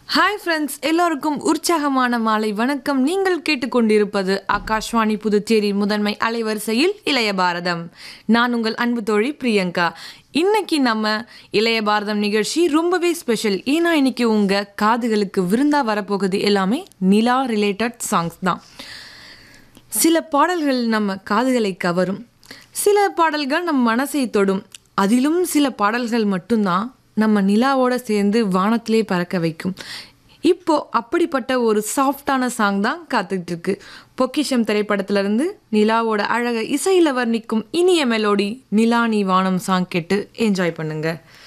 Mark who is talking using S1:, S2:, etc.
S1: hi friends எல்லோருக்கும் உற்சாகமான மாலை வணக்கம் நீங்கள் கேட்டுக்கொண்டிருப்பது ஆகாஷ்வாணி புதுச்சேரி முதன்மை அலைவரிசையில் இளைய பாரதம் நான் உங்கள் அன்பு தோழி பிரியங்கா இன்னைக்கு நம்ம இளைய பாரதம் நிகழ்ச்சி ரொம்பவே ஸ்பெஷல் ஏன்னா இன்னைக்கு உங்கள் காதுகளுக்கு விருந்தா வரப்போகுது எல்லாமே நிலா ரிலேட்டட் சாங்ஸ் தான் சில பாடல்கள் நம்ம காதுகளை கவரும் சில பாடல்கள் நம் மனசை தொடும் அதிலும் சில பாடல்கள் மட்டும்தான் நம்ம நிலாவோட சேர்ந்து வானத்திலே பறக்க வைக்கும் இப்போ அப்படிப்பட்ட ஒரு சாஃப்டான சாங் தான் காத்துட்டு இருக்கு பொக்கிஷம் திரைப்படத்திலிருந்து நிலாவோட அழக இசையில வர்ணிக்கும் இனிய மெலோடி நிலா நீ வானம் சாங் கேட்டு என்ஜாய் பண்ணுங்க